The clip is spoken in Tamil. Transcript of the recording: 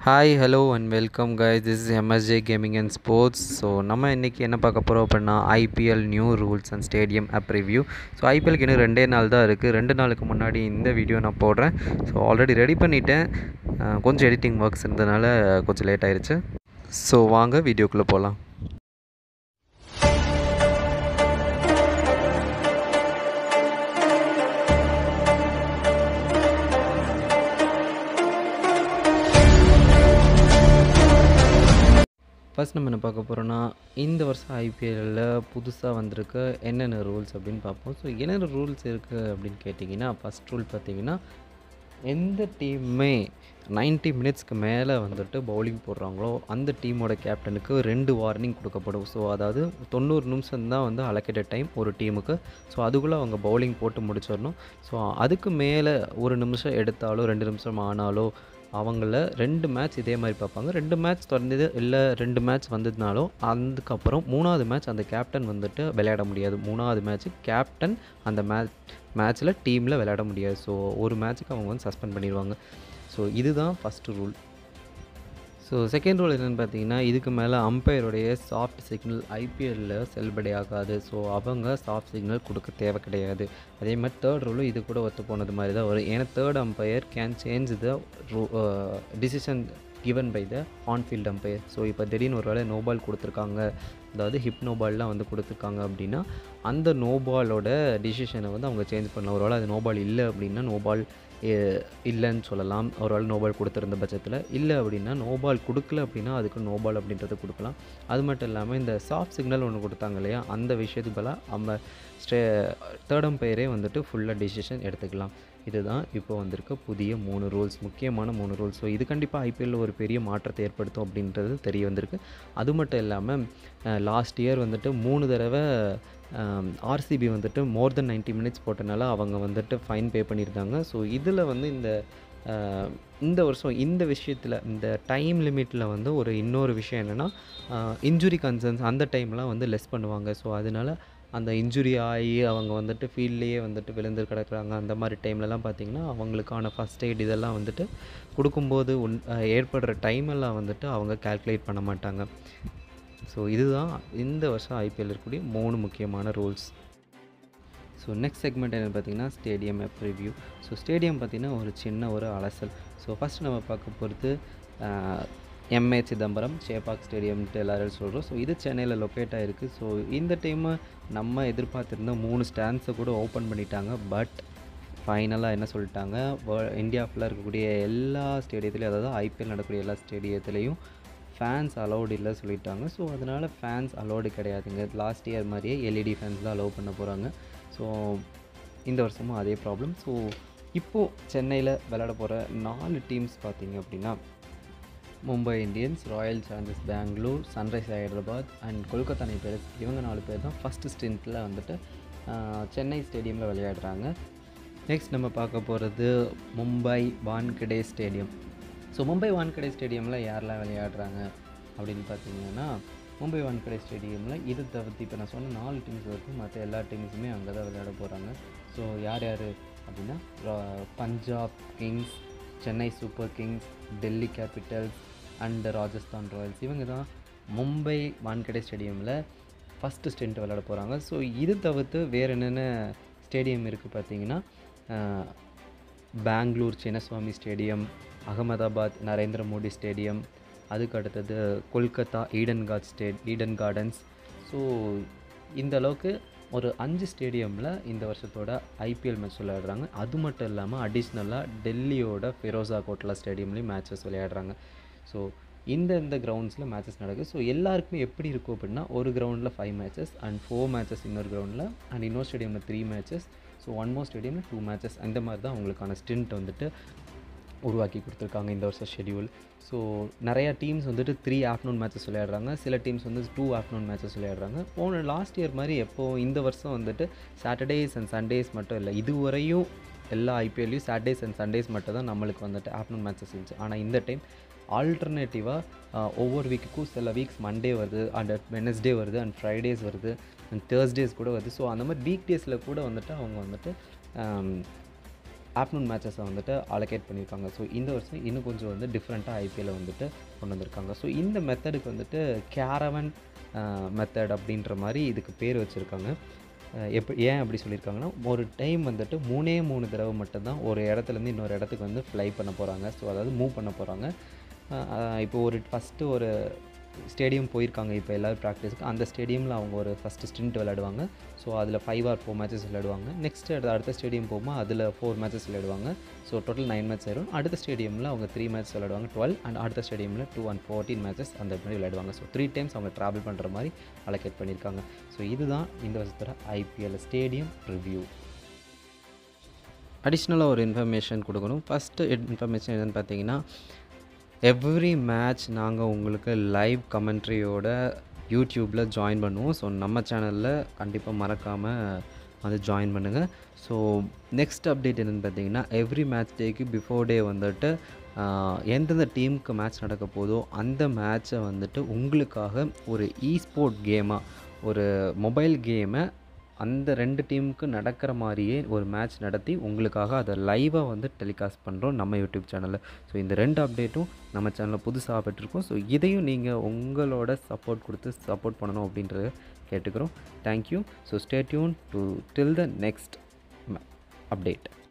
hi hello and welcome guys this is MSJ gaming and sports so நம்ம இன்றைக்கி என்ன பார்க்க போகிறோம் அப்படின்னா IPL new rules and stadium up review so ஐபிஎல்க்கு இன்னும் ரெண்டே நாள் தான் இருக்குது ரெண்டு நாளுக்கு முன்னாடி இந்த வீடியோ நான் போடுறேன் ஸோ ஆல்ரெடி ரெடி பண்ணிட்டேன் அஹ் கொஞ்சம் எடிட்டிங் ஒர்க்ஸ் இருந்ததுனால கொஞ்சம் லேட் ஆயிருச்சு ஸோ வாங்க வீடியோக்குள்ளே போகலாம் ஃபர்ஸ்ட் நம்ம என்ன பார்க்க போகிறோன்னா இந்த வருஷம் ஐபிஎல்லில் புதுசாக வந்திருக்க என்னென்ன ரூல்ஸ் அப்படின்னு பார்ப்போம் ஸோ என்னென்ன ரூல்ஸ் இருக்குது அப்படின்னு கேட்டிங்கன்னா ஃபஸ்ட் ரூல் பார்த்தீங்கன்னா எந்த டீமுமே 90 மினிட்ஸ்க்கு மேலே வந்துட்டு பவுலிங் போடுறாங்களோ அந்த டீமோட கேப்டனுக்கு ரெண்டு வார்னிங் கொடுக்கப்படும் ஸோ அதாவது தொண்ணூறு நிமிஷம் தான் வந்து அலோகேட்டட் டைம் ஒரு டீமுக்கு ஸோ அதுக்குள்ளே அவங்க பவுலிங் போட்டு முடிச்சிடணும் ஸோ அதுக்கு மேலே ஒரு நிமிஷம் எடுத்தாலோ ரெண்டு நிமிஷம் ஆனாலோ அவங்கள ரெண்டு மேட்ச் இதே மாதிரி பார்ப்பாங்க ரெண்டு மேட்ச் தொடர்ந்தது இல்லை ரெண்டு மேட்ச் வந்ததுனாலும் அதுக்கப்புறம் மூணாவது மேட்ச் அந்த கேப்டன் வந்துட்டு விளையாட முடியாது மூணாவது மேட்ச் கேப்டன் அந்த மேட்ச் மேட்ச்சில் டீமில் விளையாட முடியாது ஸோ ஒரு மேட்ச்சுக்கு அவங்க வந்து சஸ்பெண்ட் பண்ணிடுவாங்க ஸோ இதுதான் first rule so second rule என்னென்னு பார்த்தீங்கன்னா இதுக்கு மேலே அம்பையருடைய சாஃப்ட் சிக்னல் ஐபிஎல்லில் செல்லுபடி ஆகாது ஸோ அவங்க சாஃப்ட் சிக்னல் கொடுக்க தேவை கிடையாது அதே மாதிரி தேர்ட் ரூலும் இது கூட ஒத்து போனது மாதிரி தான் வரும் ஏன்னா third umpire can change the decision given by the onfield umpire so இப்போ திடீர்னு ஒரு வேளை நோபால் கொடுத்துருக்காங்க அதாவது ஹிப் நோபால்லாம் வந்து கொடுத்துருக்காங்க அப்படின்னா அந்த நோபாலோட டிசிஷனை வந்து அவங்க சேஞ்ச் பண்ணலாம் ஒரு வேளை அது நோபால் இல்லை அப்படின்னா நோபால் இல்லைன்னு சொல்லலாம் ஒரு வேளை நோபால் கொடுத்துருந்த பட்சத்தில் இல்லை அப்படின்னா நோபால் கொடுக்கல அப்படின்னா அதுக்கு நோபால் அப்படின்றத கொடுக்கலாம் அது மட்டும் இல்லாமல் இந்த சாஃப்ட் சிக்னல் ஒன்று கொடுத்தாங்க இல்லையா அந்த விஷயத்துக்கு பதிலாக நம்ம ஸ்டே தேர்ட் அம்பையரே வந்துட்டு ஃபுல்லாக டிசிஷன் எடுத்துக்கலாம் இதுதான் இப்போ வந்திருக்க புதிய மூணு ரூல்ஸ் முக்கியமான மூணு ரூல்ஸ் ஸோ இது கண்டிப்பாக ஐபிஎல்லில் ஒரு பெரிய மாற்றத்தை ஏற்படுத்தும் அப்படின்றது தெரிய வந்திருக்கு அது மட்டும் இல்லாமல் லாஸ்ட் இயர் வந்துட்டு மூணு தடவை ஆர்சிபி வந்துட்டு மோர் தென் 90 மினிட்ஸ் போட்டனால அவங்க வந்துட்டு ஃபைன் பே பண்ணியிருந்தாங்க ஸோ இதில் வந்து இந்த அஹ், இந்த வருஷம் இந்த விஷயத்தில் இந்த டைம் லிமிட்டில் வந்து ஒரு இன்னொரு விஷயம் என்னென்னா இன்ஜுரி கன்சர்ன்ஸ் அந்த டைம்லாம் வந்து லெஸ் பண்ணுவாங்க ஸோ அதனால அந்த இன்ஜுரி ஆகி அவங்க வந்துட்டு ஃபீல்ட்லேயே வந்துட்டு விழுந்து கிடக்குறாங்க அந்த மாதிரி டைம்லலாம் பார்த்திங்கன்னா அவங்களுக்கான ஃபஸ்ட் எய்ட் இதெல்லாம் வந்துட்டு கொடுக்கும்போது உன் அஹ், ஏற்படுற டைம் எல்லாம் வந்துட்டு அவங்க கால்குலேட் பண்ண மாட்டாங்க ஸோ இதுதான் இந்த வருஷம் ஐபிஎல் இருக்கக்கூடிய மூணு முக்கியமான ரூல்ஸ் ஸோ நெக்ஸ்ட் செக்மெண்ட் என்னென்னு பார்த்தீங்கன்னா stadium up review so stadium பார்த்திங்கன்னா ஒரு சின்ன ஒரு அலசல் ஸோ ஃபஸ்ட் நம்ம பார்க்க போகிறது எம்ஏ சிதம்பரம் சேப்பாக் ஸ்டேடியம்ட்டு எல்லாரும் சொல்கிறோம் ஸோ இது சென்னையில் லொக்கேட் ஆகிருக்கு ஸோ இந்த டைமு நம்ம எதிர்பார்த்துருந்த மூணு ஸ்டாண்ட்ஸை கூட ஓப்பன் பண்ணிட்டாங்க பட் ஃபைனலாக என்ன சொல்லிட்டாங்க வேர்ல்ட் இந்தியா ஃபுல்லாக இருக்கக்கூடிய எல்லா ஸ்டேடியத்துலேயும் அதாவது ஐபிஎல் நடக்கக்கூடிய எல்லா ஸ்டேடியத்துலேயும் ஃபேன்ஸ் அலௌடு இல்லை சொல்லிட்டாங்க ஸோ அதனால் ஃபேன்ஸ் அலௌடு கிடையாதுங்க லாஸ்ட் இயர் மாதிரியே எல்இடி ஃபேன்ஸ் தான் அலோவ் பண்ண போகிறாங்க ஸோ இந்த வருஷமும் அதே ப்ராப்ளம் ஸோ இப்போது சென்னையில் விளையாட போகிற நாலு டீம்ஸ் பார்த்தீங்க அப்படின்னா Mumbai Indians Royal Challengers Bangalore Sunrise Hyderabad and Kolkata Knight Riders இவங்க நாலு பேர் தான் ஃபஸ்ட்டு ஸ்டென்ட்டில் வந்துட்டு ஆஹ், சென்னை ஸ்டேடியமில் விளையாடுறாங்க நெக்ஸ்ட் நம்ம பார்க்க போகிறது மும்பை வான்கடே ஸ்டேடியம் ஸோ மும்பை வான்கடே ஸ்டேடியமில் யாரெல்லாம் விளையாடுறாங்க அப்படின்னு பார்த்தீங்கன்னா மும்பை வான்கடே ஸ்டேடியமில் இது தவிர்த்து இப்போ நான் சொன்ன நாலு டீம்ஸ் வரைக்கும் மற்ற எல்லா டீம்ஸுமே அங்கே தான் விளையாட போகிறாங்க ஸோ யார் யார் அப்படின்னா ரா- Punjab Kings Chennai Super Kings Delhi Capitals and Rajasthan Royals இவங்க தான் மும்பை வான்கடே ஸ்டேடியமில் ஃபஸ்ட்டு ஸ்டென்ட் விளையாட போகிறாங்க ஸோ இது தவிர்த்து வேறு என்னென்ன ஸ்டேடியம் இருக்குது பார்த்தீங்கன்னா ah, Bangalore Chinnaswamy stadium Ahmedabad Narendra Modi stadium அதுக்கு அடுத்தது கொல்கத்தா ஈடன் கார்ட் ஸ்டே ஈடன் கார்டன்ஸ் ஸோ இந்த அளவுக்கு ஒரு அஞ்சு ஸ்டேடியமில் இந்த வருஷத்தோட ஐபிஎல் மேட்ச் விளையாடுறாங்க அது மட்டும் இல்லாமல் அடிஷ்னலாக டெல்லியோட ஃபெரோசா கோட்லா ஸ்டேடியம்லேயும் மேட்சஸ் விளையாடுறாங்க ஸோ இந்த இந்த கிரவுண்ட்ஸில் மேட்சஸ் நடக்குது ஸோ எல்லாருக்குமே எப்படி இருக்கும் அப்படின்னா ஒரு கிரவுண்டில் five matches and four matches இன்னொரு கிரவுண்டில் அண்ட் இன்னொரு ஸ்டேடியமில் three matches so one more ஸ்டேடியமில் டூ மேட்சஸ் அந்த மாதிரி தான் அவங்களுக்கான ஸ்டின்ட் வந்துட்டு உருவாக்கி கொடுத்துருக்காங்க இந்த வருஷம் ஷெடியூல் ஸோ நிறையா டீம்ஸ் வந்துட்டு த்ரீ ஆஃப்டர்நூன் மேட்சஸ் விளையாடுறாங்க சில டீம்ஸ் வந்து டூ ஆஃப்டர்நூன் மேட்சஸ் விளையாடுறாங்க போன லாஸ்ட் இயர் மாதிரி எப்போ இந்த வருஷம் வந்துட்டு சாட்டர்டேஸ் அண்ட் சண்டேஸ் மட்டும் இல்லை இதுவரையும் எல்லா ஐபிஎல்லையும் சாட்டர்டேஸ் அண்ட் சண்டேஸ் மட்டும் தான் நம்மளுக்கு வந்துட்டு ஆஃப்டர்நூன் மேட்சஸ் இருந்துச்சு ஆனால் இந்த டைம் ஆல்டர்னேட்டிவாக ஒவ்வொரு வீக்குக்கும் சில வீக்ஸ் மண்டே வருது அண்ட் வெனஸ்டே வருது அண்ட் ஃப்ரைடேஸ் வருது அண்ட் தேர்ஸ்டேஸ் கூட வருது ஸோ அந்த மாதிரி வீக் டேஸில் கூட வந்துட்டு அவங்க வந்துட்டு ஆஃப்டர்நூன் மேட்சஸை வந்துட்டு அலோகேட் பண்ணியிருக்காங்க ஸோ இந்த வருஷம் இன்னும் கொஞ்சம் வந்து டிஃப்ரெண்ட்டாக ஐபிஎல்லை வந்துட்டு கொண்டு வந்திருக்காங்க ஸோ இந்த மெத்தடுக்கு வந்துட்டு கேரவன் மெத்தட் அப்படின்ற மாதிரி இதுக்கு பேர் வச்சுருக்காங்க எப்போ ஏன் அப்படி சொல்லியிருக்காங்கன்னா ஒரு டைம் வந்துட்டு மூணே மூணு தடவை மட்டும்தான் ஒரு இடத்துலேருந்து இன்னொரு இடத்துக்கு வந்து ஃப்ளை பண்ண போகிறாங்க ஸோ அதாவது மூவ் பண்ண போகிறாங்க இப்போ ஒரு ஃபஸ்ட்டு ஒரு ஸ்டேடியம் போயிருக்காங்க இப்போ எல்லோரும் ப்ராக்டிஸ்க்கு அந்த ஸ்டேடியமில் அவங்க ஒரு ஃபஸ்ட்டு ஸ்டிண்ட் விளையாடுவாங்க ஸோ அதில் ஃபைவ் ஆர் ஃபோர் மேட்சஸ் விளையாடுவாங்க நெக்ஸ்ட் அடுத்த ஸ்டேடியம் போகும்போது அதில் ஃபோர் மேட்சஸ் விளையாடுவாங்க ஸோ டோட்டல் நைன் மேட்ச் ஆயிரும் அடுத்த ஸ்டேடியமில் அவங்க த்ரீ மேட்ச் விளையாடுவாங்க டுவெல் அண்ட் அடுத்த ஸ்டேடியமில் டூ அண்ட் ஃபோர்டீன் மேட்சஸ் அந்த மாதிரி விளையாடுவாங்க ஸோ த்ரீ டைம்ஸ் அவங்க ட்ராவல் பண்ணுற மாதிரி அலோகேட் பண்ணியிருக்காங்க ஸோ இதுதான் இந்த வருஷத்தோட ஐபிஎல் ஸ்டேடியம் ரிவ்யூ அடிஷ்னலாக ஒரு இன்ஃபர்மேஷன் கொடுக்கணும் ஃபஸ்ட்டு இன்ஃபர்மேஷன் என்னென்னு பார்த்தீங்கன்னா எவ்ரி மேட்ச் நாங்கள் உங்களுக்கு லைவ் கமெண்ட்ரியோட யூடியூப்பில் ஜாயின் பண்ணுவோம் ஸோ நம்ம சேனலில் கண்டிப்பாக மறக்காமல் வந்து ஜாயின் பண்ணுங்கள் ஸோ நெக்ஸ்ட் அப்டேட் என்னென்னு பார்த்தீங்கன்னா எவ்ரி மேட்ச் டேக்கு பிஃபோர் டே வந்துட்டு எந்தெந்த டீமுக்கு மேட்ச் நடக்க போதோ அந்த மேட்ச்சை வந்துட்டு உங்களுக்காக ஒரு இஸ்போர்ட் கேமாக ஒரு மொபைல் கேமை அந்த ரெண்டு டீமுக்கு நடக்கிற மாதிரியே ஒரு மேட்ச் நடத்தி உங்களுக்காக அதை லைவாக வந்து டெலிகாஸ்ட் பண்ணுறோம் நம்ம யூடியூப் சேனலில் ஸோ இந்த ரெண்டு அப்டேட்டும் நம்ம சேனலில் புதுசாக பெற்றிருக்கோம் ஸோ இதையும் நீங்கள் உங்களோட சப்போர்ட் கொடுத்து சப்போர்ட் பண்ணணும் அப்படின்றத கேட்டுக்கிறோம் thank you so stay tuned to till the next update